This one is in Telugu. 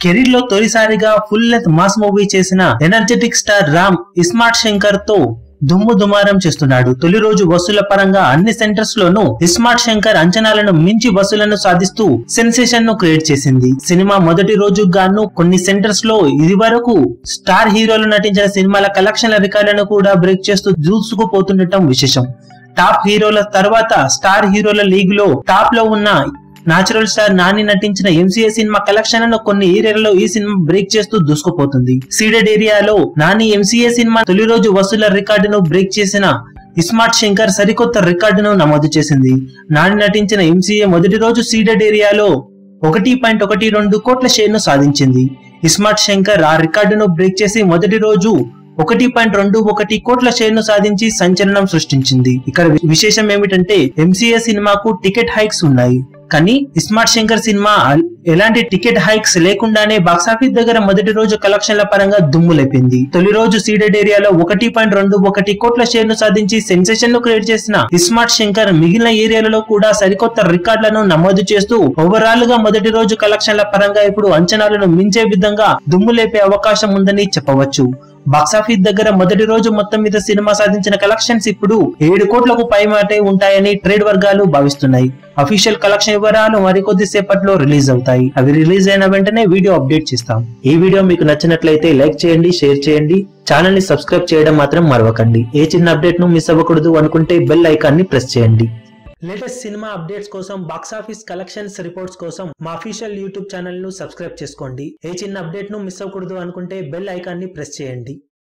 కెరీర్ లో తొలిసారిగా ఫుల్ లెంత్ మాస్ మూవీ చేసిన ఎనర్జెటిక్ స్టార్ రామ్ ఇస్మార్ట్ శంకర్ తో దుమ్ము దుమారం చేస్తున్నాడు తొలి రోజు వసూల పరంగా అన్ని సెంటర్స్ లోనూ ఇస్మార్ట్ శంకర్ అంచనాలను మించి వసూలను సాధిస్తూ సెన్సేషన్ ను క్రియేట్ చేసింది సినిమా మొదటి రోజు గాను కొన్ని సెంటర్స్ లో ఇది వరకు స్టార్ హీరోలు నటించిన సినిమాల కలెక్షన్ల రికార్డులను కూడా బ్రేక్ చేస్తూ దూసుకుపోతుండటం విశేషం టాప్ హీరోల తర్వాత స్టార్ హీరోల లీగ్ లో టాప్ లో ఉన్న నాచురల్ స్టార్ నాని నటించిన ఎంసీఏ సినిమా కలెక్షన్లను కొన్ని ఏరియాలలో ఈ సినిమా బ్రేక్ చేస్తూ దూసుకుపోతుంది సీడెడ్ ఏరియాలో నాని ఎంసీఏ సినిమా తొలి రోజు వసూల రికార్డును బ్రేక్ చేసిన ఇస్మార్ట్ శంకర్ సరికొత్త రికార్డును నమోదు చేసింది నాని నటించిన ఎంసీఏ మొదటి రోజు సీడెడ్ ఏరియాలో ఒకటి పాయింట్ ఒకటి రెండు కోట్ల షేర్ ను సాధించింది ఇస్మార్ట్ శంకర్ ఆ రికార్డును బ్రేక్ చేసి మొదటి రోజు ఒకటి పాయింట్ రెండు ఒకటి కోట్ల షేర్ ను సాధించి సంచలనం సృష్టించింది ఇక్కడ వి- విశేషం ఏమిటంటే ఎంసీఏ సినిమాకు టికెట్ హైక్స్ ఉన్నాయి కానీ ఇస్మార్ట్ శంకర్ సినిమా అల్- ఎలాంటి టికెట్ హైక్స్ లేకుండానే బాక్సాఫీస్ దగ్గర మొదటి రోజు కలెక్షన్ల పరంగా దుమ్ము లేపింది తొలి రోజు సీడెడ్ ఏరియాలో ఒకటి పాయింట్ రెండు ఒకటి కోట్ల షేర్ ను సాధించి సెన్సేషన్ ను క్రియేట్ చేసిన ఇస్మార్ట్ శంకర్ మిగిలిన ఏరియాలలో కూడా సరికొత్త రికార్డులను నమోదు చేస్తూ ఓవరాల్ గా మొదటి రోజు కలెక్షన్ల పరంగా ఇప్పుడు అంచనాలను మించే విధంగా దుమ్ము లేపే అవకాశం ఉందని చెప్పవచ్చు బాక్సాఫీస్ దగ్గర మొదటి రోజు మొత్తం మీద సినిమా సాధించిన కలెక్షన్స్ ఇప్పుడు ఏడు కోట్లకు పైమాటే ఉంటాయని ట్రేడ్ వర్గాలు భావిస్తున్నాయి అఫీషియల్ కలెక్షన్ వివరాలు మరికొద్ది సేపట్లో రిలీజ్ అవుతాయి అవి రిలీజ్ అయిన వెంటనే వీడియో అప్డేట్ చేస్తాం ఈ వీడియో మీకు నచ్చినట్లయితే లైక్ చేయండి షేర్ చేయండి ఛానల్ ని సబ్స్క్రైబ్ చేయడం మాత్రం మరవకండి ఏ చిన్న అప్డేట్ ను మిస్ అవ్వకూడదు అనుకుంటే బెల్ ఐకాన్ ని ప్రెస్ చేయండి లేటెస్ట్ సినిమా అప్డేట్స్ కోసం బాక్స్ ఆఫీస్ కలెక్షన్స్ రిపోర్ట్స్ కోసం మా అఫీషియల్ యూట్యూబ్ ఛానల్ ను సబ్స్క్రైబ్ చేసుకోండి ఏ చిన్న అప్డేట్ ను మిస్ అవ్వకూడదు అనుకుంటే బెల్ ఐకాన్ ని ప్రెస్ చేయండి